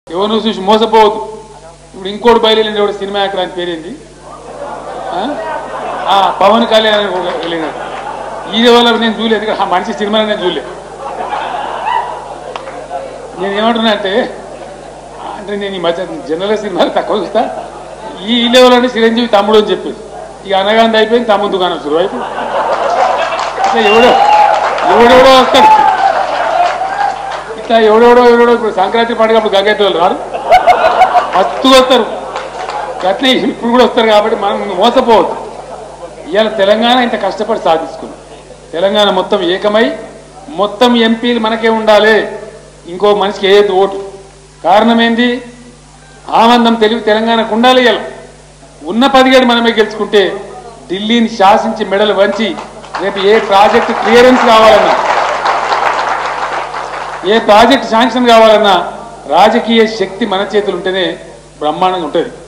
ఎవరు చూసి మోసపోవద్దు ఇప్పుడు ఇంకోటి బయలుదేరి ఒకటి సినిమా యాక్టర్ అని పేరేంది ఆ? ఆ, పవన్ కళ్యాణ్ అని ఒక వెళ్ళినాడు ఈ వల్ల నేను చూడలేదు ఎందుకంటే ఆ మనిషి సినిమా నేను చూడలేదు నేను ఏమంటున్నా అంటే అంటే నేను ఈ మధ్య జనరల్ సినిమాలు తక్కువ చూస్తా ఈ లెవెల్ అంటే చిరంజీవి తమ్ముడు అని చెప్పేది ఇక అనగాంధ అయిపోయింది తమ్ముడు దుకాణం చూడు వైపు ఇట్లా ఎవడో ఎవడెవడో వస్తాడు ఇట్లా ఎవడెవడో ఎవడో ఇప్పుడు సంక్రాంతి పండుగ అప్పుడు గంగెత్తి వాళ్ళు రారు మస్తు వస్తారు అట్లే ఇప్పుడు కూడా వస్తారు కాబట్టి మనం మోసపోవద్దు ఇవాళ తెలంగాణ ఇంత కష్టపడి సాధించుకున్నాం తెలంగాణ మొత్తం ఏకమై మొత్తం ఎంపీలు మనకే ఉండాలి ఇంకో మనిషికి ఏది ఓటు కారణం ఏంది ఆనందం తెలివి తెలంగాణకు ఉండాలి ఇలా ఉన్న పదిహేడు మనమే గెలుచుకుంటే ఢిల్లీని శాసించి మెడలు వంచి రేపు ఏ ప్రాజెక్టు క్లియరెన్స్ కావాలన్నా ఏ ప్రాజెక్ట్ శాంక్షన్ కావాలన్నా రాజకీయ శక్తి మన చేతులు ఉంటేనే బ్రహ్మాండంగా ఉంటుంది